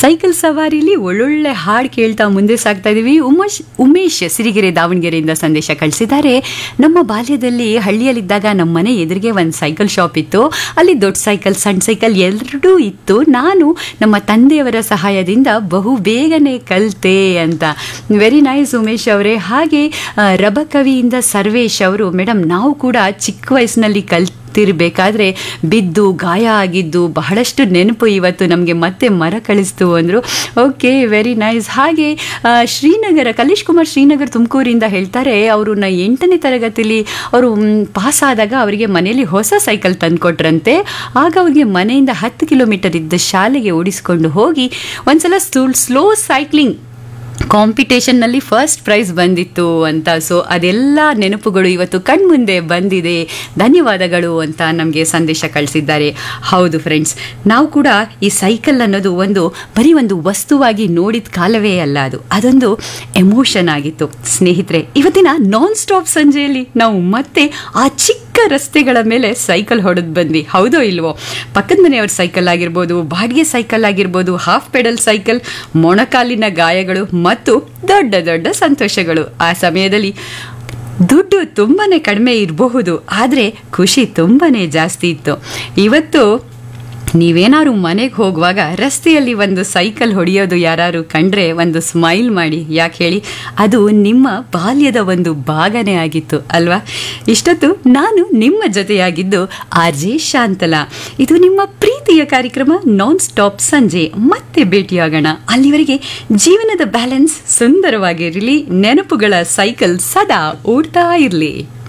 cycle ಸವಾರಿಲಿ ಒಳ್ಳೊಳ್ಳೆ ಹಾಡು ಕೇಳ್ತಾ ಮುಂದೆ ಸಾಗ್ತಾ ಇದೀವಿ ಉಮೇಶ್ ಉಮೇಶ್ ಸಿರಿಗೆರೆ ದಾವಣಗೆರೆಯಿಂದ ಸಂದೇಶ ಕಳಿಸಿದ್ದಾರೆ ನಮ್ಮ ಬಾಲ್ಯದಲ್ಲಿ ಹಳ್ಳಿಯಲ್ಲಿದ್ದಾಗ ನಮ್ಮ ಮನೆ ಎದುರಿಗೆ ಒಂದು ಸೈಕಲ್ ಶಾಪ್ ಇತ್ತು ಅಲ್ಲಿ ದೊಡ್ಡ ಸೈಕಲ್ ಸಣ್ಣ ಸೈಕಲ್ ಎರಡೂ ಇತ್ತು ನಾನು ನಮ್ಮ ತಂದೆಯವರ ಸಹಾಯದಿಂದ ಬಹು ಬೇಗನೆ ಕಲಿತೆ ಅಂತ ವೆರಿ ನೈಸ್ ಉಮೇಶ್ ಅವರೇ ಹಾಗೆ ಆ, ರಬಕವಿಯಿಂದ ಸರ್ವೇಶ್ ಅವರು ಮೇಡಮ್ ನಾವು ಕೂಡ ಚಿಕ್ಕ ವಯಸ್ಸಿನಲ್ಲಿ ಕಲ್ ತಿರ್ಬೇಕಾದ್ರೆ ಬಿದ್ದು ಗಾಯ ಆಗಿದ್ದು ಬಹಳಷ್ಟು ನೆನಪು ಇವತ್ತು ನಮಗೆ ಮತ್ತೆ ಮರ ಕಳಿಸ್ತು ಅಂದರು ಓಕೆ ವೆರಿ ನೈಸ್ ಹಾಗೆ ಆ, ಶ್ರೀನಗರ ಕಲೇಶ್ ಕುಮಾರ್ ಶ್ರೀನಗರ್ ತುಮಕೂರಿಂದ ಹೇಳ್ತಾರೆ ಅವರು ನ ಎಂಟನೇ ತರಗತಿಲಿ ಅವರು ಪಾಸ್ ಆದಾಗ ಅವರಿಗೆ ಮನೆಯಲ್ಲಿ ಹೊಸ ಸೈಕಲ್ ತಂದುಕೊಟ್ರಂತೆ ಆಗ ಅವ್ರಿಗೆ ಮನೆಯಿಂದ ಹತ್ತು ಕಿಲೋಮೀಟರ್ ಇದ್ದ ಶಾಲೆಗೆ ಓಡಿಸ್ಕೊಂಡು ಹೋಗಿ ಒಂದ್ಸಲ ಸ್ಲೋ ಸೈಕ್ಲಿಂಗ್ ಕಾಂಪಿಟೇಷನ್ನಲ್ಲಿ ಫಸ್ಟ್ ಪ್ರೈಸ್ ಬಂದಿತ್ತು ಅಂತ ಸೊ ಅದೆಲ್ಲ ನೆನಪುಗಳು ಇವತ್ತು ಕಣ್ಮುಂದೆ ಬಂದಿದೆ ಧನ್ಯವಾದಗಳು ಅಂತ ನಮಗೆ ಸಂದೇಶ ಕಳಿಸಿದ್ದಾರೆ ಹೌದು ಫ್ರೆಂಡ್ಸ್ ನಾವು ಕೂಡ ಈ ಸೈಕಲ್ ಅನ್ನೋದು ಒಂದು ಬರೀ ಒಂದು ವಸ್ತುವಾಗಿ ನೋಡಿದ ಕಾಲವೇ ಅಲ್ಲ ಅದು ಅದೊಂದು ಎಮೋಷನ್ ಆಗಿತ್ತು ಸ್ನೇಹಿತರೆ ಇವತ್ತಿನ ನಾನ್ ಸ್ಟಾಪ್ ಸಂಜೆಯಲ್ಲಿ ನಾವು ಮತ್ತೆ ಆ ಚಿಕ್ಕ ರಸ್ತೆಗಳ ಮೇಲೆ ಸೈಕಲ್ ಹೊಡೆದು ಬಂದ್ವಿ ಹೌದೋ ಇಲ್ವೋ ಪಕ್ಕದ ಮನೆಯವ್ರ ಸೈಕಲ್ ಆಗಿರ್ಬೋದು ಬಾಡಿಗೆ ಸೈಕಲ್ ಆಗಿರ್ಬೋದು ಹಾಫ್ ಪೆಡಲ್ ಸೈಕಲ್ ಮೊಣಕಾಲಿನ ಗಾಯಗಳು ಮತ್ತು ದೊಡ್ಡ ದೊಡ್ಡ ಸಂತೋಷಗಳು ಆ ಸಮಯದಲ್ಲಿ ದುಡ್ಡು ತುಂಬಾನೇ ಕಡಿಮೆ ಇರಬಹುದು ಆದರೆ ಖುಷಿ ತುಂಬಾನೇ ಜಾಸ್ತಿ ಇತ್ತು ಇವತ್ತು ನೀವೇನಾದ್ರು ಮನೆಗೆ ಹೋಗುವಾಗ ರಸ್ತೆಯಲ್ಲಿ ಒಂದು ಸೈಕಲ್ ಹೊಡೆಯೋದು ಯಾರು ಕಂಡ್ರೆ ಒಂದು ಸ್ಮೈಲ್ ಮಾಡಿ ಯಾಕೆ ಹೇಳಿ ಅದು ನಿಮ್ಮ ಬಾಲ್ಯದ ಒಂದು ಭಾಗನೇ ಆಗಿತ್ತು ಅಲ್ವಾ ಇಷ್ಟೊತ್ತು ನಾನು ನಿಮ್ಮ ಜೊತೆಯಾಗಿದ್ದು ಆರ್ ಜೆ ಶಾಂತಲಾ ಇದು ನಿಮ್ಮ ಪ್ರೀತಿಯ ಕಾರ್ಯಕ್ರಮ ನಾನ್ ಸ್ಟಾಪ್ ಸಂಜೆ ಮತ್ತೆ ಭೇಟಿಯಾಗೋಣ ಅಲ್ಲಿವರೆಗೆ ಜೀವನದ ಬ್ಯಾಲೆನ್ಸ್ ಸುಂದರವಾಗಿರಲಿ ನೆನಪುಗಳ ಸೈಕಲ್ ಸದಾ ಓಡ್ತಾ ಇರಲಿ